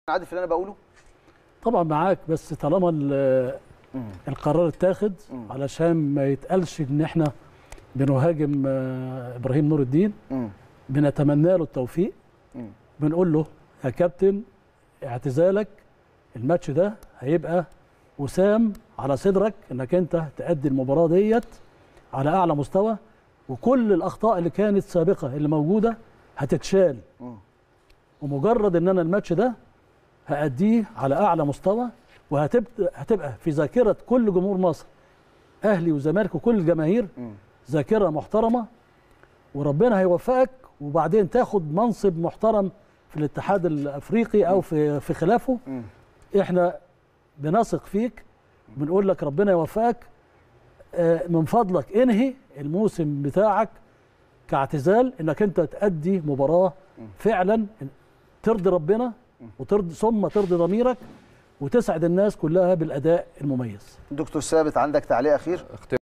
عادل في اللي انا بقوله طبعا معاك بس طالما ال- القرار اتاخد مم. علشان ما يتقالش ان احنا بنهاجم آه، ابراهيم نور الدين مم. بنتمنى له التوفيق مم. بنقول له يا كابتن اعتزالك الماتش ده هيبقى وسام على صدرك انك انت تأدي المباراه ديت على اعلى مستوى وكل الاخطاء اللي كانت سابقه اللي موجوده هتتشال مم. ومجرد ان انا الماتش ده هأديه على اعلى مستوى وهتبقى هتبقى في ذاكره كل جمهور مصر اهلي وزمالك وكل الجماهير مم. ذاكره محترمه وربنا هيوفقك وبعدين تاخد منصب محترم في الاتحاد الافريقي او في في خلافه مم. احنا بنثق فيك بنقول لك ربنا يوفقك آه، من فضلك انهي الموسم بتاعك كاعتزال انك انت تأدي مباراه فعلا ترضي ربنا وترضي ثم ترضي ضميرك وتسعد الناس كلها بالاداء المميز دكتور ثابت عندك تعليق اخير